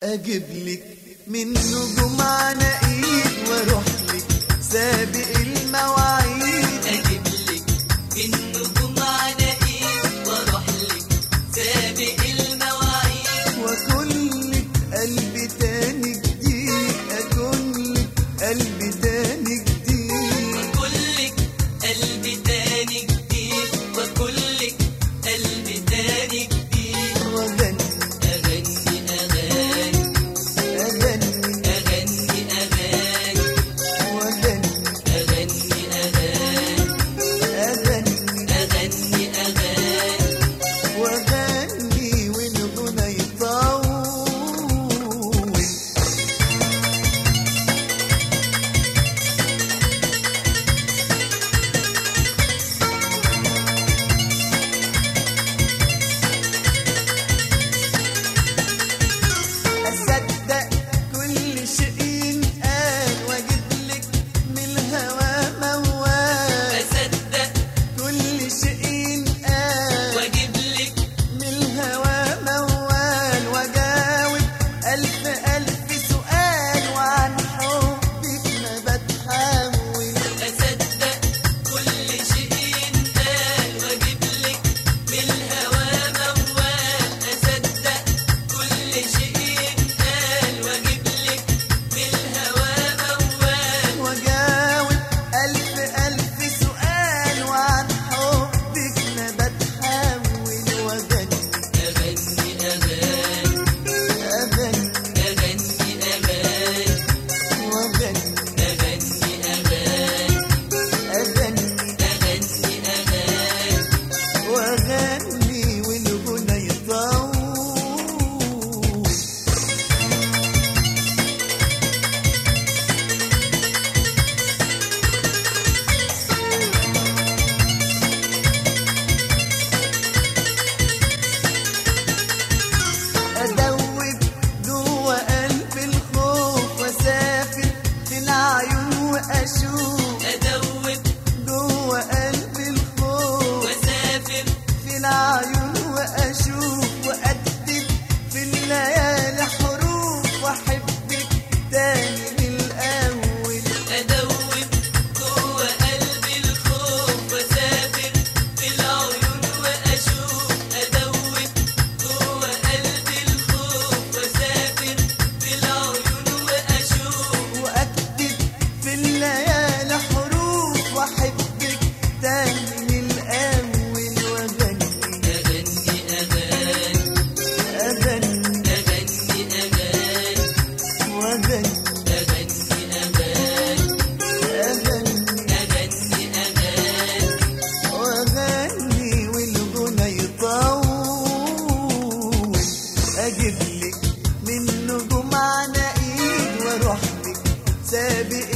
اجيب لك من نجوم عناقيد واروح لك سابق المواعيد اجيب لك من نجوم عناقيد واروح لك سابق المواعيد واكون لك قلبي تاني جديد اكون لك قلبي تاني جديد وكلك قلبي تاني جديد وكلك قلبي تاني جديد واغني اغني اغاني اغني اغني اغاني واغني اغني اغاني اغني اغني اغاني واغني والغنى يطول أصدق كل شيء ينقال وأجيب لك من الهوى موال اصدق كل شيء ينقال واجيب لك من الهوى موال وأجاوب ألف ألف سؤال وعن حبك ما بتحاول أصدق كل شيء ينقال وأجيب لك من الهوى موال أصدق كل شيء ينقال وأجيب لك من الهوى موال وأجاوب ألف ألف سؤال وعن حبك ما بتحاول وأغني أغني أغاني أغني أغني أغاني وأغني أغني أغاني أغني أغني أغاني واغني والغنى يطول ادوب جوه قلب الخوف واسافر في العيون واشوف أدوب جوه قلب الخوف وأسافر في العيون واشوف واكتب في الليالي حروف واحبك تاني من الاول أدوب جوه قلبي الخوف وأسافر في العيون وأشوف أدوب جوه قلبي الخوف وأسافر في العيون وأشوف واكتب في الليالي حروف واحبك تاني من الاول واغني أغني أغاني اغني أغني أغاني واغني أغني أغاني اغني أغني أغاني واغني والغنى يطول اجيب لك من نجوم عناقيد واروح لك سابق